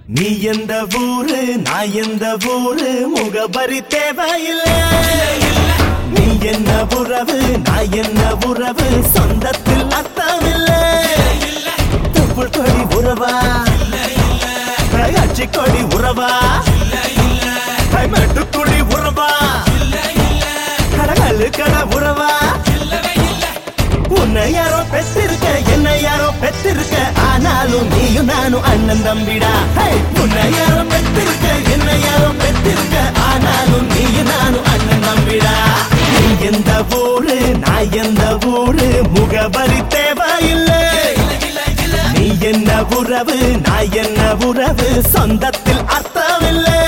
நீ எந்த ஊரு நான் எந்த ஊரு முகபரி தேவையில்லை நீ என்ன உறவு நான் என்ன உறவு சொந்தத்தில் அர்த்தமில்லை தொப்புள் கொடி உறவா அச்சி கொடி உறவா மெட்டுக்குடி உறவா கடகல்லு கட உறவா உன்னை யாரோ பெற்றிருக்க என்ன யாரோ பெற்றிருக்க ஆனாலும் நீயும் நானும் அண்ணன் தம்பிடா ஹே! உன்னை யாரோ பெற்றிருக்க என்ன யாரோ பெற்றிருக்க ஆனாலும் நீயும் நானும் அண்ணன் தம்பிடா நீ எந்த ஊரு நான் எந்த ஊரு முகவரி தேவையில்லை நீ என்ன உறவு நான் என்ன உறவு சொந்தத்தில் அர்த்தமில்லை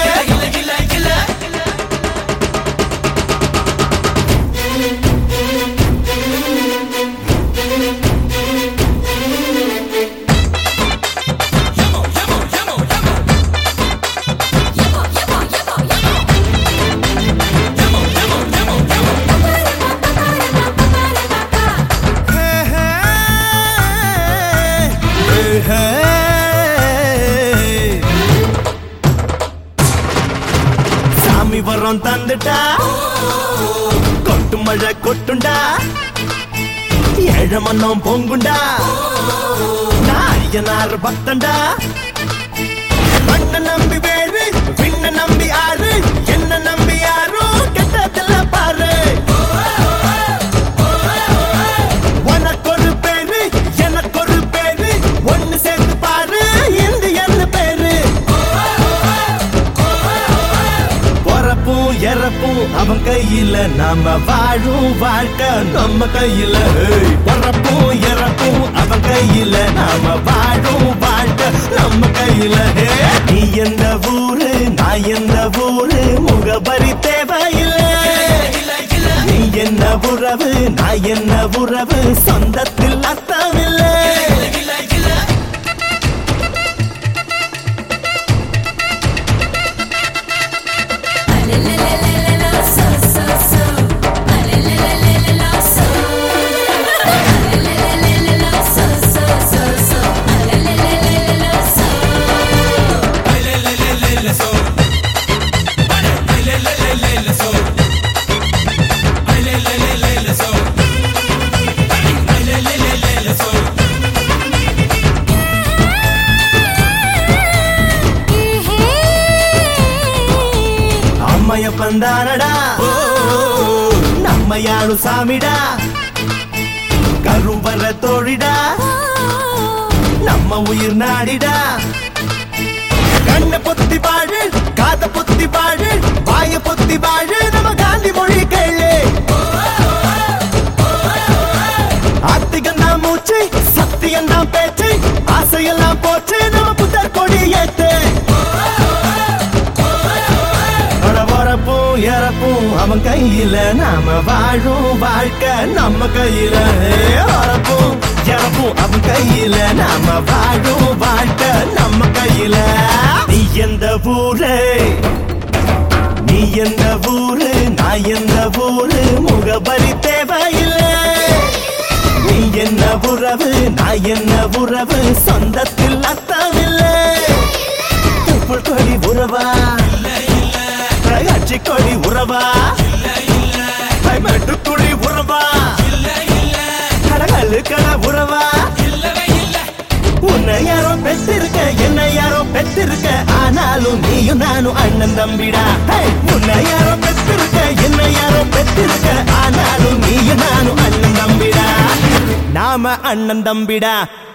சாமி வரம் தந்துட்டா கொட்டு மழை கொட்டுண்டா ஏழ மன்னம் பொங்குண்டா நாயனார் பக்தண்டா மண்ண நம்பி வேறு விண்ண நம்பி ஆறு என்ன நம்பி யாரோ கெட்டதில்ல பாரு உனக்கு ஒரு பேரு எனக்கு ஒரு பேரு ஒண்ணு சேர்ந்து பாரு இந்தியன்னு பேரு பொறப்பும் இறப்பும் அவன் கையில நாம வாழும் வாழ்க்கை நம்ம கையில ஏய். பொறப்பும் இறப்பும் அவன் கையில நாம வாழும் வாழ்க்கை நம்ம கையில ஏய். நீ எந்த ஊரு நான் எந்த ஊரு முகபரி தேவையில்லை நீ என்ன உறவு நான் என்ன உறவு சொந்தத்தில் அர்த்தமில்லை அம்மைய பந்தானடா நம்மையாளு சாமிடா கருவற தோழிடா நம்ம உயிர் நாடிடா கண்ண பொத்தி பாழு காத பொத்தி பாழு வாய பொத்தி பாழு நம்ம காந்தி மொழி கேளு ஆத்திகம் தான் மூச்சு சத்தியம் தான் பேச்சு ஆசையெல்லாம் போச்சு நம்ம புத்தர் கொடி ஏத்து அட வரப்பும் இறப்பும் அவன் கையில நாம வாழும் வாழ்க்கை நம்ம கையில வரப்பும் இறப்பும் அவன் கையில நாம வாழும் வாழ்க்கை நம்ம கையில நீ எந்த ஊரு நீ எந்த ஊரு நான் எந்த ஊரு முகபரி தேவையில்லை நீ என்ன உறவு நான் என்ன உறவு சொந்தத்தில் அர்த்தமில்லை தொப்புள் கொடி உறவா அச்சி கொடி உறவா மெட்டுக்குடி உறவா கடகல்லு கட உறவா உன்னை யாரோ பெற்றிருக்க என்ன யாரோ பெற்றிருக்க ஆனாலும் நீயும் நானும் அண்ணன் தம்பிடா ஹே! உன்னை யாரோ பெற்றிருக்க என்ன யாரோ பெற்றிருக்க ஆனாலும் நீயும் நானும் அண்ணன் தம்பிடா நாம அண்ணன் தம்பிடா